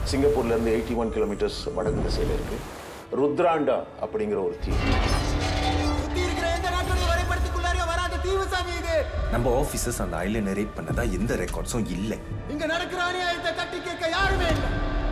சிங்கப்பூர்ல இருந்து eighty one kilometres வடக்கு திசையில் இருக்கு ருத்ராண்டா அப்படிங்கிற ஒரு தீவு சுத்தி இருக்கிற எந்த நாட்டுடைய வரைபடத்துக்குள்ளாரையோ வராத தீவு சாமி இது நம்ம ஆஃபீஸர்ஸ் அந்த ஐலண்ட் ரேப் பண்ணதா எந்த ரெக்கார்ட்ஸும் இல்லை இங்க நடக்கிற அநியாயத்தை தட்டி கேட்க யாருமே இல்லை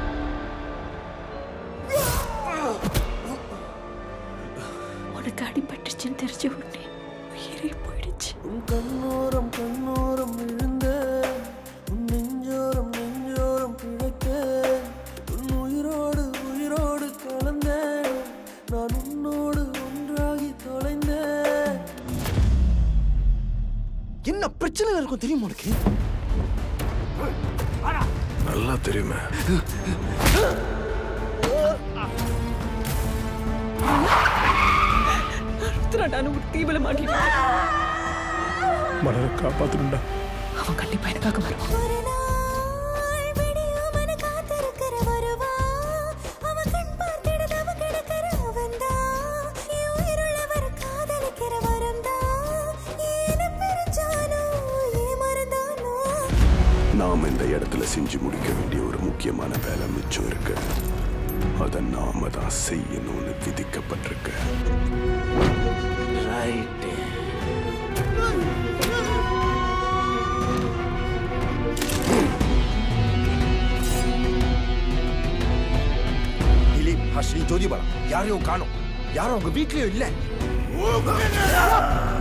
உனக்கு அடிபட்டுச்சுன்னு தெரிஞ்ச உடனே உயிரே போயிடுச்சு உன் கண்ணோரம் கண்ணோரம் விழுந்த உன் நெஞ்சோரம் நெஞ்சோரம் பிழைக்க உன் உயிரோடு உயிரோடு கலந்த நான் உன்னோடு ஒன்றாகி தொலைந்தேன் என்ன பிரச்சனை இருக்கும் தெரியுமா உனக்கு நல்லா தெரியுமே நான் ஒரு தீவில மாட்டிட்டேன் மலரை காப்பாத்தணும்டா அவன் கண்டிப்பா எனக்காக வருவான் ஒரு நாள் விடியாமனு காத்திருக்கிற வருவா அவ கண் பார்த்திட தவ கிடக்கிற அவன்தான் என் உயிருள்ளவர் காதலிக்கிற வரம்தான் ஏன பிரிச்சானோ ஏன் மறந்தானோ நாம் இந்த இடத்துல செஞ்சு முடிக்க வேண்டிய ஒரு முக்கியமான வேலை மிச்சம் இருக்கு அதை நாம தான் செய்யணும்னு விதிக்கப்பட்டிருக்கு ரைட்டு திலீப் ஹர்ஷினி ஜோதிபாலா யாரையும் காணோம் யாரும் அவங்க வீட்லயும் இல்லை